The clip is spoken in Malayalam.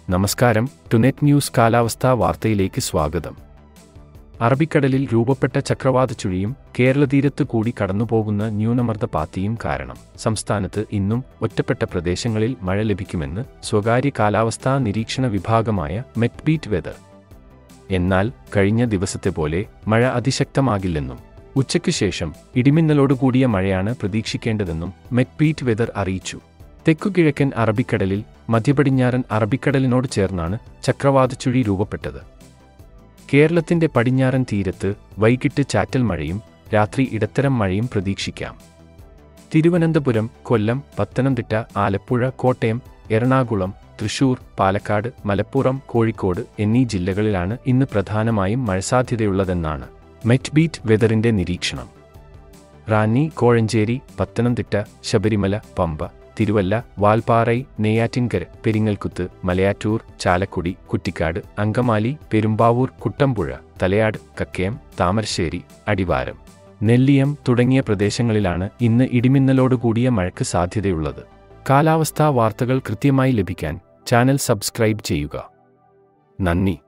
നമസ്കാരം ടുനെറ്റ് ന്യൂസ് കാലാവസ്ഥാ വാർത്തയിലേക്ക് സ്വാഗതം അറബിക്കടലിൽ രൂപപ്പെട്ട ചക്രവാത ചുഴിയും കേരള തീരത്ത് കൂടി കടന്നുപോകുന്ന ന്യൂനമർദ്ദ പാത്തിയും കാരണം സംസ്ഥാനത്ത് ഇന്നും ഒറ്റപ്പെട്ട പ്രദേശങ്ങളിൽ മഴ ലഭിക്കുമെന്ന് സ്വകാര്യ കാലാവസ്ഥാ നിരീക്ഷണ വിഭാഗമായ മെറ്റ്ബീറ്റ് വെതർ എന്നാൽ കഴിഞ്ഞ ദിവസത്തെ പോലെ മഴ അതിശക്തമാകില്ലെന്നും ഉച്ചയ്ക്ക് ശേഷം ഇടിമിന്നലോടുകൂടിയ മഴയാണ് പ്രതീക്ഷിക്കേണ്ടതെന്നും മെറ്റ്ബീറ്റ് വെതർ അറിയിച്ചു തെക്കുകിഴക്കൻ അറബിക്കടലിൽ മധ്യപടിഞ്ഞാറൻ അറബിക്കടലിനോട് ചേർന്നാണ് ചക്രവാത ചുഴി രൂപപ്പെട്ടത് കേരളത്തിന്റെ പടിഞ്ഞാറൻ തീരത്ത് വൈകിട്ട് ചാറ്റൽ മഴയും രാത്രി ഇടത്തരം മഴയും പ്രതീക്ഷിക്കാം തിരുവനന്തപുരം കൊല്ലം പത്തനംതിട്ട ആലപ്പുഴ കോട്ടയം എറണാകുളം തൃശൂർ പാലക്കാട് മലപ്പുറം കോഴിക്കോട് എന്നീ ജില്ലകളിലാണ് ഇന്ന് പ്രധാനമായും മഴസാധ്യതയുള്ളതെന്നാണ് മെറ്റ്ബീറ്റ് വെതറിന്റെ നിരീക്ഷണം റാന്നി കോഴഞ്ചേരി പത്തനംതിട്ട ശബരിമല പമ്പ തിരുവല്ല വാൽപ്പാറൈ നെയ്യാറ്റിൻകര പെരിങ്ങൽകുത്ത് മലയാറ്റൂർ ചാലക്കുടി കുറ്റിക്കാട് അങ്കമാലി പെരുമ്പാവൂർ കുട്ടമ്പുഴ തലയാട് കക്കയം താമരശ്ശേരി അടിവാരം നെല്ലിയം തുടങ്ങിയ പ്രദേശങ്ങളിലാണ് ഇന്ന് ഇടിമിന്നലോടുകൂടിയ മഴയ്ക്ക് സാധ്യതയുള്ളത് കാലാവസ്ഥാ വാർത്തകൾ കൃത്യമായി ലഭിക്കാൻ ചാനൽ സബ്സ്ക്രൈബ് ചെയ്യുക നന്ദി